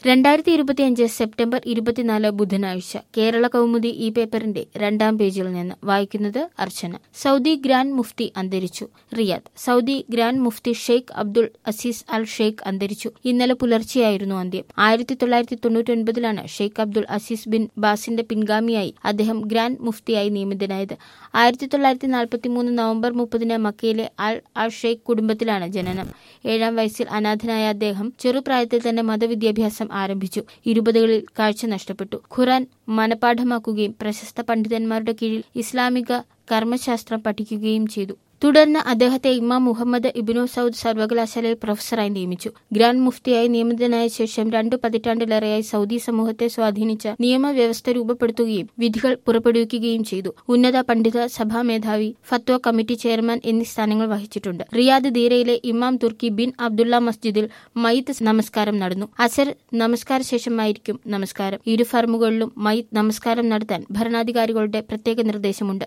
രണ്ടായിരത്തി ഇരുപത്തിയഞ്ച് സെപ്റ്റംബർ ഇരുപത്തിനാല് ബുധനാഴ്ച കേരള കൗമുദി ഈ പേപ്പറിന്റെ രണ്ടാം പേജിൽ നിന്ന് വായിക്കുന്നത് അർച്ചന സൗദി ഗ്രാൻഡ് മുഫ്തി അന്തരിച്ചു റിയാദ് സൗദി ഗ്രാൻഡ് മുഫ്തി Sheikh Abdul Aziz al Sheikh അന്തരിച്ചു ഇന്നലെ പുലർച്ചെയായിരുന്നു അന്ത്യം ആയിരത്തി തൊള്ളായിരത്തി തൊണ്ണൂറ്റി ഒൻപതിലാണ് ഷെയ്ഖ് അബ്ദുൾ അസീസ് ബിൻ ബാസിന്റെ പിൻഗാമിയായി അദ്ദേഹം ഗ്രാൻഡ് മുഫ്തിയായി നിയമിതനായത് ആയിരത്തി തൊള്ളായിരത്തി നാൽപ്പത്തി മൂന്ന് നവംബർ മുപ്പതിന് മക്കയിലെ അൽ അൽ ഷെയ്ഖ് കുടുംബത്തിലാണ് ജനനം ഏഴാം വയസ്സിൽ അനാഥനായ അദ്ദേഹം ചെറുപ്രായത്തിൽ തന്നെ മതവിദ്യാഭ്യാസം ആരംഭിച്ചു ഇരുപതുകളിൽ കാഴ്ച നഷ്ടപ്പെട്ടു ഖുറാൻ മനപാഠമാക്കുകയും പ്രശസ്ത പണ്ഡിതന്മാരുടെ കീഴിൽ ഇസ്ലാമിക കർമ്മശാസ്ത്രം പഠിക്കുകയും ചെയ്തു തുടർന്ന് അദ്ദേഹത്തെ ഇമാം മുഹമ്മദ് ഇബിനു സൌദ് സർവകലാശാലയിൽ പ്രൊഫസറായി നിയമിച്ചു ഗ്രാൻഡ് മുഫ്തിയായി നിയമിതനായ ശേഷം രണ്ടു പതിറ്റാണ്ടിലേറെയായി സൗദി സമൂഹത്തെ സ്വാധീനിച്ച നിയമവ്യവസ്ഥ രൂപപ്പെടുത്തുകയും വിധികൾ പുറപ്പെടുവിക്കുകയും ചെയ്തു ഉന്നത പണ്ഡിത സഭാ മേധാവി ഫത്വ കമ്മിറ്റി ചെയർമാൻ എന്നീ സ്ഥാനങ്ങൾ വഹിച്ചിട്ടുണ്ട് റിയാദ് ദീരയിലെ ഇമാം തുർക്കി ബിൻ അബ്ദുള്ള മസ്ജിദിൽ മയ്ത്ത് നമസ്കാരം നടന്നു അസർ നമസ്കാര ശേഷമായിരിക്കും നമസ്കാരം ഇരു ഫർമുകളിലും മയ്ത്ത് നമസ്കാരം നടത്താൻ ഭരണാധികാരികളുടെ പ്രത്യേക നിർദ്ദേശമുണ്ട്